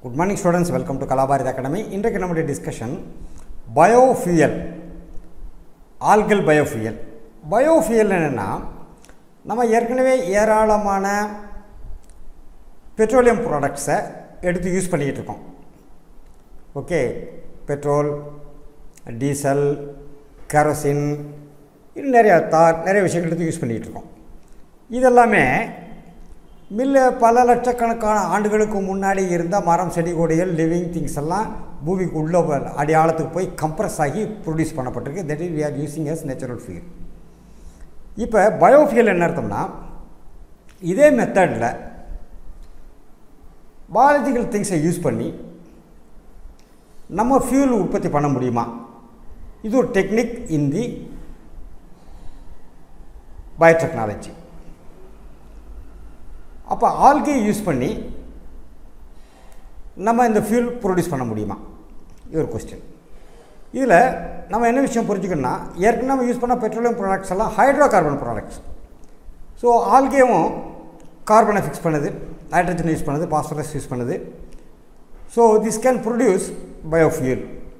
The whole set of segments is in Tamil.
Good morning students welcome to Kalabharathi academy இன்றைக்கு நம்முடைய discussion biofuel algal biofuel biofuel என்னென்னா நம்ம ஏற்கனவே ஏராளமான பெட்ரோலியம் ப்ராடக்ட்ஸை எடுத்து யூஸ் பண்ணிக்கிட்டு இருக்கோம் ஓகே பெட்ரோல் டீசல் கெரோசின் இன்னும் நிறையா தார் நிறைய விஷயங்கள் எடுத்து யூஸ் பண்ணிக்கிட்டு இருக்கோம் இதெல்லாமே மில்ல பல லட்சக்கணக்கான ஆண்டுகளுக்கு முன்னாடி இருந்த மரம் செடி கொடிகள் லிவிங் திங்ஸ் எல்லாம் பூமிக்கு உள்ள அடியாளத்துக்கு போய் கம்ப்ரஸ் ஆகி ப்ரொடியூஸ் பண்ணப்பட்டிருக்கு that is we are using as natural fuel இப்போ பயோஃபியல் என்ன அர்த்தம்னா இதே மெத்தடில் பயாலஜிக்கல் திங்ஸை யூஸ் பண்ணி நம்ம ஃபியூல் உற்பத்தி பண்ண முடியுமா இது ஒரு டெக்னிக் இன் தி பயோடெக்னாலஜி அப்போ ஆல்கே யூஸ் பண்ணி நம்ம இந்த ஃபியூல் ப்ரொடியூஸ் பண்ண முடியுமா இது ஒரு கொஸ்டின் இதில் நம்ம என்ன விஷயம் புரிஞ்சுக்கணும்னா ஏற்கனவே நம்ம யூஸ் பண்ண பெட்ரோலியம் ப்ராடக்ட்ஸ் எல்லாம் ஹைட்ரோ கார்பன் ப்ராடக்ட்ஸ் ஸோ ஆல்கேவும் கார்பனை ஃபிக்ஸ் பண்ணுது நைட்ரஜன் யூஸ் பண்ணுது பாஸ்பரஸ் யூஸ் பண்ணுது so this can produce biofuel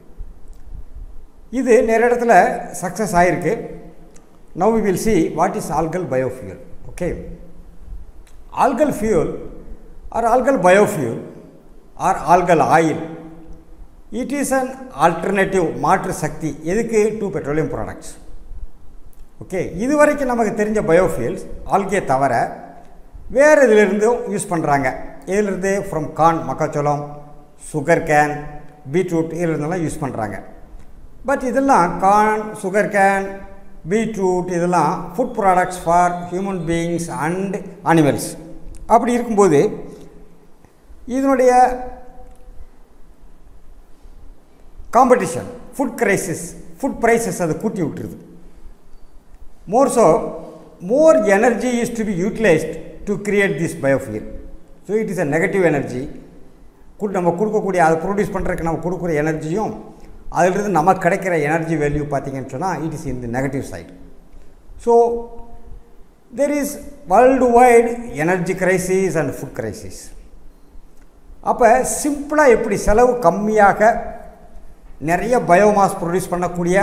இது நிறைய இடத்துல சக்ஸஸ் ஆகிருக்கு now we will see what is algal biofuel okay algal fuel or algal biofuel or algal oil it is an alternative மாற்று சக்தி எதுக்கு டு பெட்ரோலியம் ப்ராடக்ட்ஸ் ஓகே இது வரைக்கும் நமக்கு தெரிஞ்ச பயோஃபியூல்ஸ் ஆல்கே தவிர வேறு இதிலிருந்தும் யூஸ் பண்ணுறாங்க இதிலிருந்து ஃப்ரம் கார்ன் மக்காச்சோளம் சுகர் கேன் பீட்ரூட் இதிலிருந்தெல்லாம் யூஸ் பண்ணுறாங்க பட் இதெல்லாம் கார்ன் சுகர் கேன் பீட்ரூட் இதெல்லாம் food products for human beings and animals அப்படி இருக்கும்போது இதனுடைய competition food crisis food prices அதை கூட்டி விட்டுருது more so more energy is to be utilised to create this biofuel so it is a negative energy நம்ம கொடுக்கக்கூடிய அதை ப்ரொடியூஸ் பண்ணுறதுக்கு நம்ம கொடுக்குற எனர்ஜியும் அதிலிருந்து நமக்கு கிடைக்கிற எனர்ஜி வேல்யூ பார்த்தீங்கன்னு சொன்னால் it is in the negative side so there is worldwide energy crisis and food crisis அப்போ சிம்பிளாக எப்படி செலவு கம்மியாக நிறைய பயோமாஸ் ப்ரொடியூஸ் பண்ணக்கூடிய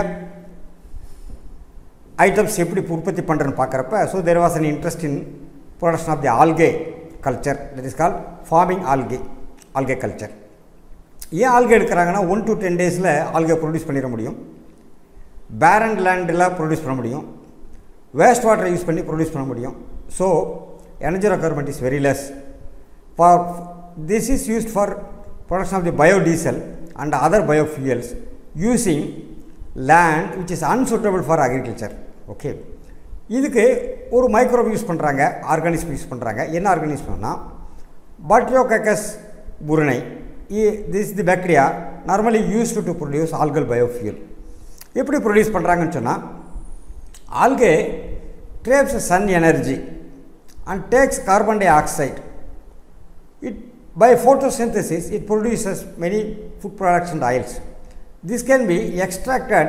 ஐட்டம்ஸ் எப்படி உற்பத்தி பண்ணுறேன்னு பார்க்குறப்ப so there was an interest in production of the algae culture that is call farming algae algae culture ஏன் ஆல்கே எடுக்கிறாங்கன்னா ஒன் டு டென் டேஸில் ஆல்கே ப்ரொடியூஸ் பண்ணிட முடியும் பேரண்ட் லேண்டில் ப்ரொடியூஸ் பண்ண முடியும் வேஸ்ட் வாட்டரை யூஸ் பண்ணி ப்ரொடியூஸ் பண்ண முடியும் so energy requirement is very less for this is used for production of the biodiesel and other biofuels using land which is unsuitable for agriculture okay இதுக்கு ஒரு மைக்ரோப் யூஸ் பண்ணுறாங்க ஆர்கானிஸ்ம் யூஸ் பண்ணுறாங்க என்ன ஆர்கானிஸ்ம்னா Botryococcus braunii this the bacteria normally used to produce algal biofuel எப்படி ப்ரொடியூஸ் பண்ணுறாங்கன்னு சொன்னால் algae traps sun energy and takes carbon dioxide. It, by photosynthesis, it produces many food products and oils. This can be extracted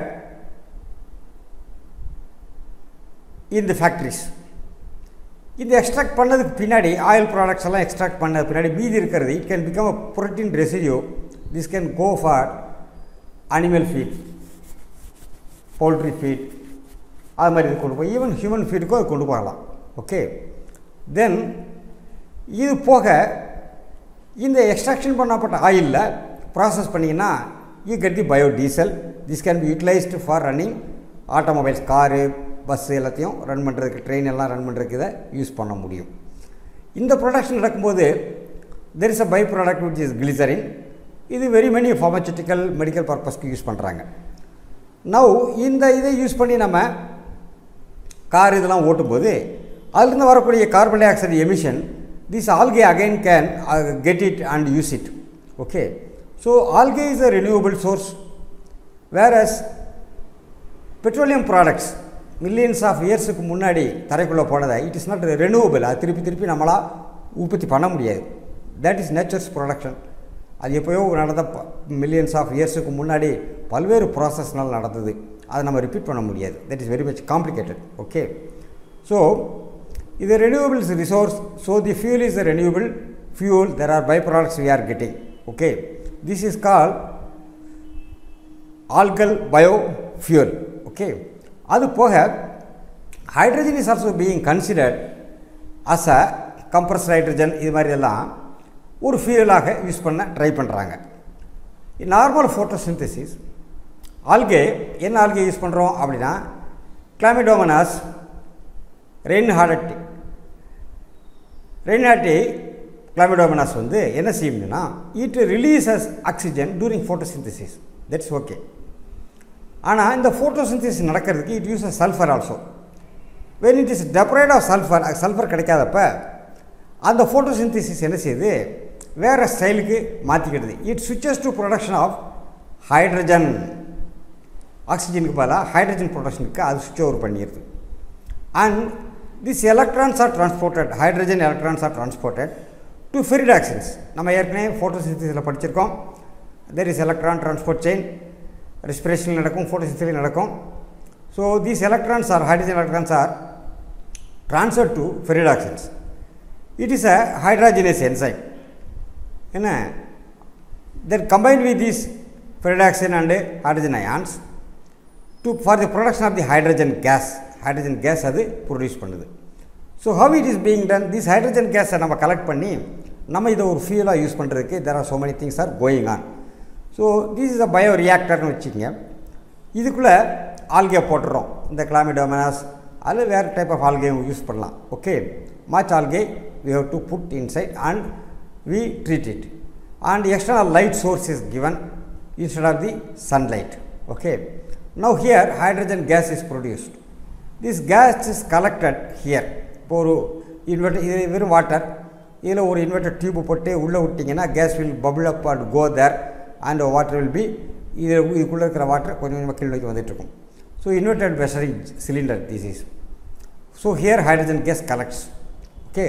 in the factories. இந்த எக்ஸ்ட்ராக்ட் பண்ணதுக்கு பின்னாடி ஆயில் ப்ராடக்ட்ஸ் எல்லாம் எக்ஸ்ட்ராக்ட் பண்ணது பின்னாடி மீதி இருக்கிறது it can become a protein residue this can go for animal feed poultry feed அது மாதிரி இது கொண்டு போய் ஈவன் ஹியூமன் ஃபீடுக்கும் அது கொண்டு போகலாம் ஓகே தென் இது போக இந்த எக்ஸ்ட்ராக்ஷன் பண்ணப்பட்ட ஆயிலில் ப்ராசஸ் பண்ணிங்கன்னா you get the biodiesel this can be utilised for running automobiles car bus எல்லாத்தையும் ரன் பண்ணுறதுக்கு ட்ரெயின் எல்லாம் ரன் பண்ணுறதுக்கு இதை யூஸ் பண்ண முடியும் இந்த ப்ரொடக்ஷன் நடக்கும்போது there is a by product which is glycerin இது வெரி மெனி ஃபார்மசூட்டிக்கல் மெடிக்கல் பர்பஸ்க்கு யூஸ் பண்ணுறாங்க நவ் இந்த இதை யூஸ் பண்ணி நம்ம கார் இதெல்லாம் ஓட்டும்போது அதுலேருந்து வரக்கூடிய carbon dioxide emission this algae again can get it and use it okay so algae is a renewable source whereas petroleum products millions of இயர்ஸுக்கு முன்னாடி தரைக்குள்ளே போனதை இட் இஸ் நாட் ரெனியூவபிள் அது திருப்பி திருப்பி நம்மளால் உற்பத்தி பண்ண முடியாது தட் இஸ் நேச்சர்ஸ் ப்ரொடக்ஷன் அது எப்போயோ நடந்த மில்லியன்ஸ் ஆஃப் இயர்ஸுக்கு முன்னாடி பல்வேறு ப்ராசஸ்னால் நடந்தது அதை நம்ம ரிப்பீட் பண்ண முடியாது that is very much complicated okay so இது renewables resource so the fuel is a renewable fuel there are byproducts we are getting okay this is called algal biofuel okay அது போக hydrogen is also being considered as a compress hydrogen இது மாதிரி எல்லாம் ஒரு ஃபியூலாக யூஸ் பண்ண ட்ரை பண்ணுறாங்க நார்மல் ஃபோட்டோசிந்தசிஸ் ஆல்கே என்ன ஆல்கே யூஸ் பண்ணுறோம் அப்படின்னா கிளாமிடோமனாஸ் ரெயின் ஹார்டட்டி ரெயின்ஹாட்டி கிளாமிடோமனாஸ் வந்து என்ன செய்யும்னா it releases oxygen during photosynthesis that's okay ஆனால் இந்த ஃபோட்டோசிந்தசிஸ் நடக்கிறதுக்கு it use sulphur also when it is deprived of sulphur sulphur கிடைக்காதப்ப அந்த ஃபோட்டோசிந்தசிஸ் என்ன செய்யுது வேறு ஸ்டைலுக்கு மாற்றிக்கிடுது it switches to production of hydrogen ஆக்சிஜனுக்கு பதிலாக ஹைட்ரஜன் ப்ரொடக்ஷனுக்கு அது சுவிட்ச் ஓவர் பண்ணிடுது and this electrons are transported hydrogen electrons are transported to ferredoxins நம்ம ஏற்கனவே ஃபோட்டோசிந்தசிஸில் படிச்சிருக்கோம் there is electron transport chain ரெஸ்பிரேஷனில் நடக்கும் ஃபோட்டோசிந்தசிஸில் நடக்கும் so these electrons are hydrogen electrons are transfer to ferredoxins it is a hydrogenase enzyme என்ன then combined with this ferredoxin and hydrogen ions to for the production of the hydrogen gas hydrogen gas அது ப்ரொடியூஸ் பண்ணுது so how it is being done this hydrogen கேஸை நம்ம கலெக்ட் பண்ணி நம்ம இதை ஒரு ஃபியூலாக யூஸ் பண்ணுறதுக்கு there are so many things are going on so this is a bio ரியாக்டர்னு வச்சுக்கோங்க இதுக்குள்ளே ஆல்கே போட்டுறோம் இந்த கிளாமிடோமனாஸ் அதில் வேறு டைப் ஆஃப் ஆல்கேயும் யூஸ் பண்ணலாம் okay much algae we have to put inside and we treat it and external light source is given instead of the sunlight okay now here hydrogen gas is produced this gas is collected here இப்போ ஒரு இன்வெர்டர் இது வெறும் வாட்டர் இதில் ஒரு இன்வெர்டர் டியூப் போட்டு உள்ளே விட்டிங்கன்னா gas will bubble up and go there and water will be இது இதுக்குள்ளே இருக்கிற வாட்டர் கொஞ்சம் கொஞ்சமாக கீழ் நோக்கி வந்துட்டுருக்கும் so inverted measuring cylinder this is so here hydrogen gas collects okay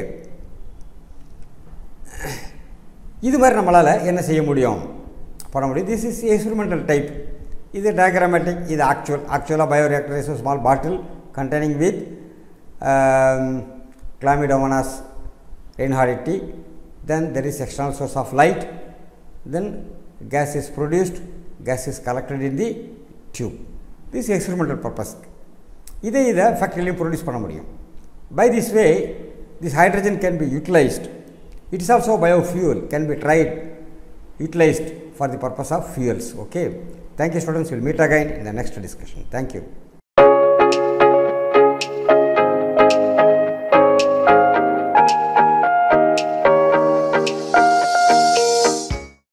இது மாதிரி நம்மளால் என்ன செய்ய முடியும் பண்ண முடியும் திஸ் இஸ் எக்ஸ்பெரிமெண்டல் டைப் இது டயக்ராமேட்டிக் இது ஆக்சுவல் ஆக்சுவலாக bioreactor is small bottle containing with Chlamydomonas reinhardtii then there is external source of light then case is produced gas is collected in the tube this experimental purpose இதை இதை ஃபேக்ட்ரிலையும் ப்ரொடியூஸ் பண்ண முடியும் by this way this hydrogen can be utilised it is also biofuel can be tried utilized for the purpose of fuels okay thank you students we'll meet again in the next discussion thank you